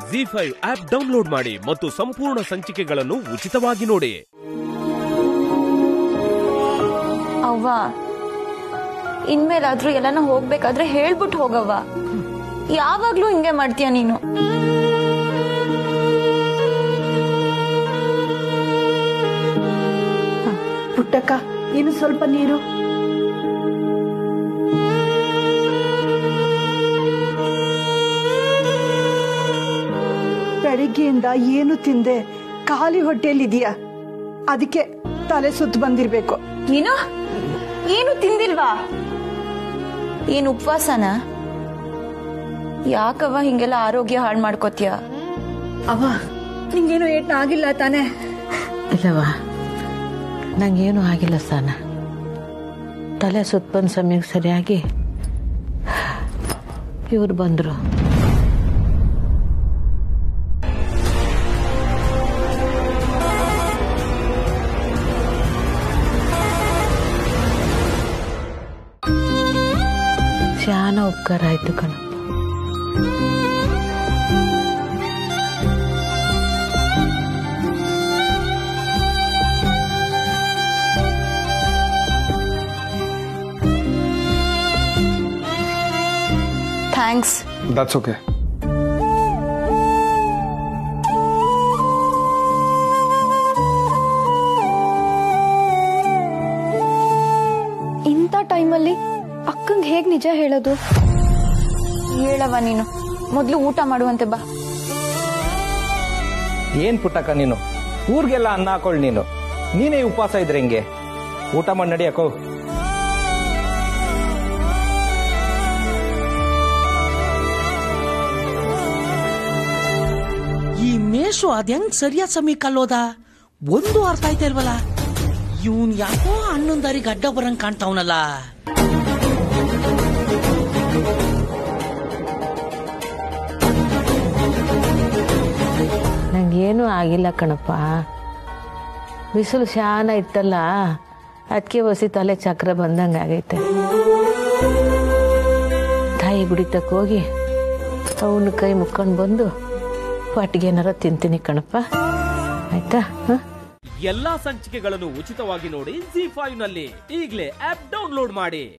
G five app download ಮಾಡಿ ಮತ್ತು ಸಂಪೂರ್ಣ ಸಂಚಿಕೆಗಳನ್ನು ಉಚಿತವಾಗಿ ನೋಡಿ ಅವ್ವ ಇನ್ಮೇಲಾದ್ರೂ ಎಲ್ಲಾನ ಹೋಗ್ಬೇಕಾದ್ರೆ ಹೇಳ್ಬಿಟ್ಟು ಹೋಗವ್ವ ಯಾವಾಗ್ಲೂ ಹಿಂಗೆ ಮಾಡ್ತೀಯ ನೀನು ಪುಟ್ಟಕ್ಕ ಇನ್ನು ಸ್ವಲ್ಪ ನೀರು ಬೆಳಿಗ್ಗೆಯಿಂದ ಏನು ತಿಂದೆ ಖಾಲಿ ಹೊಟ್ಟೆಯಲ್ಲಿದೀಯಾ ಅದಕ್ಕೆ ತಲೆ ಸುತ್ತು ಬಂದಿರ್ಬೇಕು ನೀನು ಏನು ತಿಂದಿಲ್ವಾ ಏನ್ ಉಪವಾಸನ ಯಾಕವ್ವ ಹಿಂಗೆಲ್ಲ ಆರೋಗ್ಯ ಹಾಳು ಮಾಡ್ಕೋತೀಯ ಅವ ನಿಂಗೇನು ಏಟ್ನ ಆಗಿಲ್ಲ ತಾನೇ ಇಲ್ಲವ ನಂಗೇನು ಆಗಿಲ್ಲ ಸಾನ ತಲೆ ಸುತ್ತ ಬಂದ ಸಮಯಕ್ಕೆ ಸರಿಯಾಗಿ ಇವ್ರು ಬಂದರು ಶಾನ ಉಪಕಾರ ಆಯ್ತು ಕಣಪ್ಪ ಥ್ಯಾಂಕ್ಸ್ That's okay. ಇಂಥ ಟೈಮಲ್ಲಿ ಅಕ್ಕಂಗ್ ಹೇಗ್ ನಿಜ ಹೇಳೋದು ಹೇಳವ ನೀನು ಮೊದ್ಲು ಊಟ ಮಾಡುವಂತೆ ಬಾ ಏನ್ ಪುಟ್ಟಕ್ಕ ನೀನು ಊರ್ಗೆಲ್ಲ ಅನ್ನ ಹಾಕೊಳ್ಳಿ ನೀನು ನೀನೇ ಉಪವಾಸ ಇದ್ರೆ ಹಿಂಗೆ ಊಟ ಮಾಡಿ ನಡಿಯಕೋ ಈ ಮೇಷು ಅದೆಂಗ್ ಸರಿಯಾದ ಸಮಯಕ್ಕೆ ಅಲ್ಲೋದ ಒಂದು ಅರ್ಥ ಆಯ್ತಾ ಇಲ್ವಲ್ಲ ಇವನ್ ಯಾಕೋ ಹನ್ನೊಂದ್ ದಾರಿ ಗಡ್ಡ ಬರಂಗ್ ಕಾಣ್ತಾವನಲ್ಲ ನಂಗೇನು ಆಗಿಲ್ಲ ಕಣಪ್ಪ ಬಿಸಿಲು ಶಾನ ಇತ್ತಲ್ಲ ಅದಕ್ಕೆ ಹೊಸಿ ತಲೆ ಚಕ್ರ ಬಂದಂಗೆ ಆಗೈತೆ ತಾಯಿ ಗುಡಿತಕ್ಕೆ ಹೋಗಿ ಅವನ ಕೈ ಮುಕ್ಕೊಂಡು ಬಂದು ಪಟ್ಟಿಗೆನಾರ ತಿಂತೀನಿ ಕಣಪ್ಪ ಆಯ್ತಾ ಹಾಂ ಎಲ್ಲಾ ಸಂಚಿಕೆಗಳನ್ನು ಉಚಿತವಾಗಿ ನೋಡಿ ಜಿ ಫೈವ್ ನಲ್ಲಿ ಈಗಲೇ ಆಪ್ ಡೌನ್ಲೋಡ್ ಮಾಡಿ